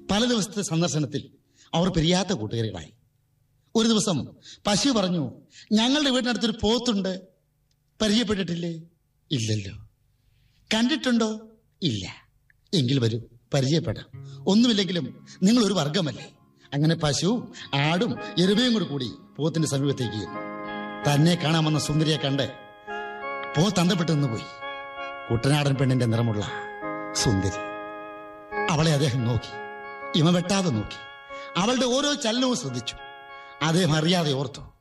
പല ദിവസത്തെ സന്ദർശനത്തിൽ അവർ പിരിയാത്ത കൂട്ടുകാരികളായി ഒരു ദിവസം പശു പറഞ്ഞു ഞങ്ങളുടെ വീടിനടുത്തൊരു പോത്തുണ്ട് പരിചയപ്പെട്ടിട്ടില്ലേ ഇല്ലല്ലോ കണ്ടിട്ടുണ്ടോ ഇല്ല എങ്കിൽ വരൂ പരിചയപ്പെടാം ഒന്നുമില്ലെങ്കിലും നിങ്ങൾ ഒരു വർഗമല്ലേ അങ്ങനെ പശുവും ആടും എരുമയും കൂടി കൂടി പോത്തിന്റെ സമീപത്തേക്ക് ചെന്നു. തന്നെ കാണാമെന്ന സുന്ദരിയെ കണ്ട് പോത്ത് അന്തപ്പെട്ട് നിന്നുപോയി കുട്ടനാടൻ പെണ്ണിന്റെ നിറമുള്ള സുന്ദരി അവളെ അദ്ദേഹം നോക്കി ഇമ വെട്ടാതെ നോക്കി അവളുടെ ഓരോ ചലനവും ശ്രദ്ധിച്ചു അദ്ദേഹം അറിയാതെ ഓർത്തു